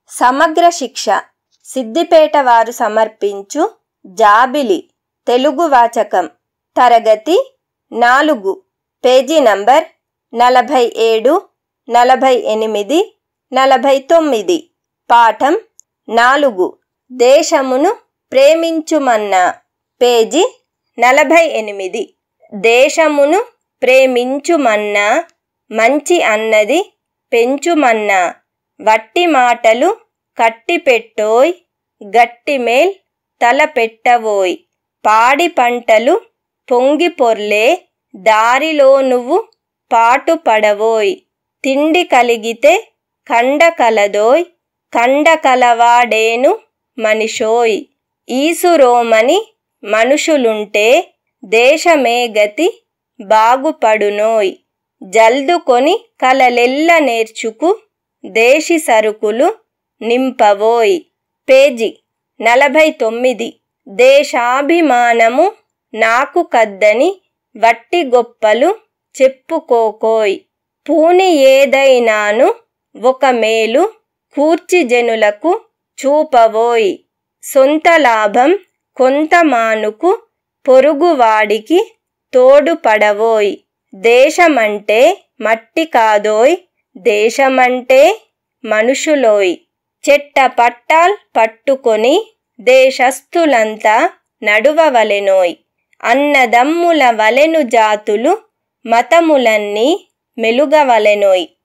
సమగ్ర శిక్ష సిద్దిపేట వారు సమర్పించు జాబిలి తెలుగు వాచకం తరగతి నాలుగు పేజీ నంబర్ నలభై ఏడు నలభై ఎనిమిది నలభై తొమ్మిది పాఠం నాలుగు దేశమును ప్రేమించుమన్నా పేజీ నలభై ఎనిమిది దేశమును ప్రేమించుమన్నా మంచి అన్నది పెంచుమన్నా వట్టి మాటలు కట్టిపెట్టోయ్ గట్టిమేల్ తలపెట్టవోయ్ పాడి పంటలు పొంగి పొర్లే దారిలో నువ్వు పాటుపడవోయ్ తిండి కలిగితే కండ కలదోయ్ కండ కలవాడేను మనిషోయ్ ఈసురోమని మనుషులుంటే దేశమే గతి బాగుపడునోయ్ జల్దుకొని కలలెల్ల నేర్చుకు దేశి సరుకులు నింపవోయ్ పేజీ నలభై తొమ్మిది దేశాభిమానము నాకు కద్దని వట్టి గొప్పలు చెప్పుకోకోయ్ పూని ఏదైనాను ఒక మేలు కూర్చి జనులకు చూపవోయ్ సొంత లాభం కొంత మానుకు పొరుగువాడికి తోడుపడవోయ్ దేశమంటే మట్టి కాదోయ్ దేశమంటే మనుషులోయ్ చెట్ట పట్టాల్ పట్టుకొని దేశస్థులంతా నడువవలెనోయ్ అన్నదమ్ముల వలెను జాతులు మతములన్నీ మెలుగవలెనోయ్